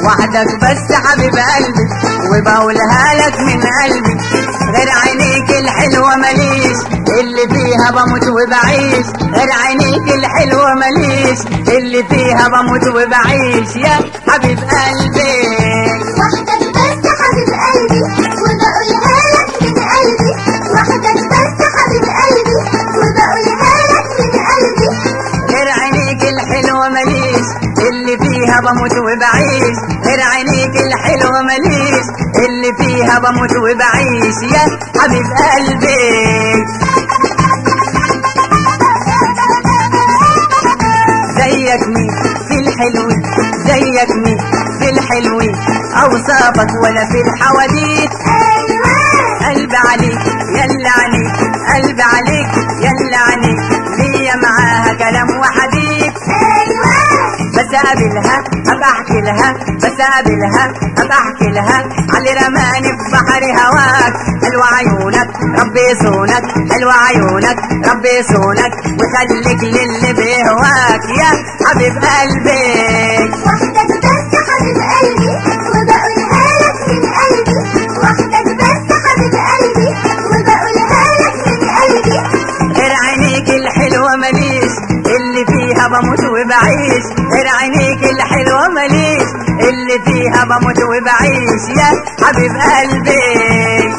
وحدك بس حبيب قلبي وبقولها لك من قلبي غير عينيك الحلوة ماليش اللي فيها بموت وبعيش غير عينيك الحلوة ماليش اللي فيها بموت وبعيش يا حبيب قلبي وحدك بس حبيب قلبي وبقولها لك من قلبي وحدك بس حبيب قلبي وبقولها لك من قلبي غير عينيك الحلوة ماليش اللي فيها بموت وبعيش غير عينيك الحلوة ماليش اللي فيها بموت وبعيش يا حبيب قلبي زيك مين في الحلوين زيك مين في الحلوين اوصافك ولا في الحواديت ايوه قلبي عليك يلا عليك قلبي عليك يلا عليك ليا معاها كلام وحديث ايوه بس اقابلها ابقى احكي لها بس اقابلها ابقى احكي لها علي رماني في بحر هواك حلو عيونك ربي يصونك حلو عيونك ربي يصونك وخليك للي بيهواك يا حبيب قلبي وحدك بس حبيب قلبي وبقولها لك من قلبي وحدك بس حبيب قلبي وبقولها لك من قلبي غير عينيك الحلوة ماليش اللي فيها بموت وبعيش غير عينيك الحلوة ماليش اللي فيها بموت وبعيش يا حبيب قلبي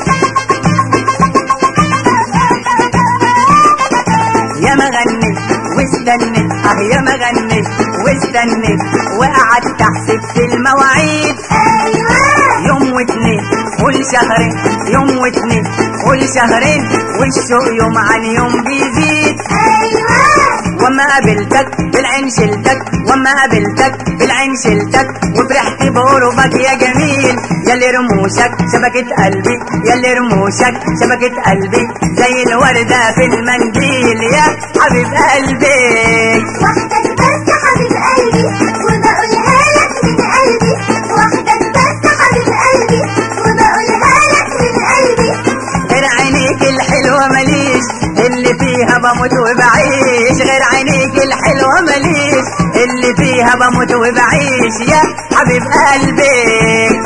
يا مغني واستنيت اه يا مغني واستنيت وقعدت احسب في المواعيد ايوه يوم واتنين قول شهرين يوم واتنين قول شهرين والشوق يوم عن يوم بيزيد ايوه وما قابلتك بالعين شلتك وما قابلتك بالعين شلتك وفرحت بقربك يا جميل ياللي رموشك شبكة قلبي ياللي رموشك شبكة قلبي زي الوردة في المنديل يا حبيب قلبي وحدك بس حبيب قلبي وبقولها لك من قلبي وحدك بس حبيب قلبي وبقولها لك من قلبي غير عينيك الحلوة ماليش اللي فيها بموت وبعيش غير عينيك الحلوة ماليش اللي فيها بموت وبعيش يا حبيب قلبي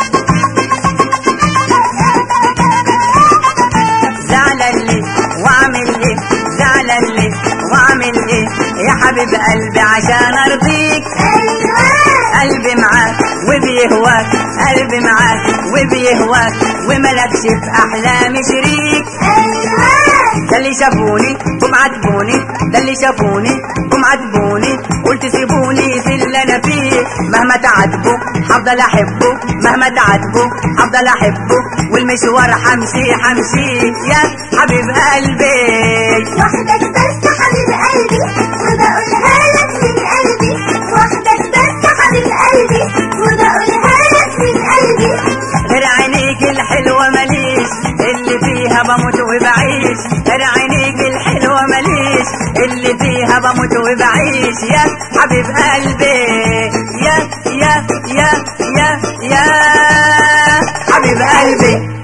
زعلان ليه واعمل ايه زعلان ليه واعمل ايه يا حبيب قلبي عشان ارضيك ايوه قلبي معاك وبيهواك قلبي معاك وبيهواك وملكش في احلامي شريك ايوه ده اللي شافوني جم عاتبوني ده اللي شافوني جم عاتبوني قلت سيبوني في اللي انا فيه مهما تعاتبوا هفضل احبه مهما تعاتبوا هفضل احبه والمشوار حمشي حمشي يا حبيب قلبي وحدك بس حبيب قلبي وبقولها لك من قلبي وحدك بس حبيب قلبي وبقولها لك من قلبي غير عينيك الحلوة ماليش اللي فيها بموت وبعيش غير عينيك الحلوة ماليش اللي فيها بموت وبعيش يا حبيب قلبي يا يا يا يا يا حبيب قلبي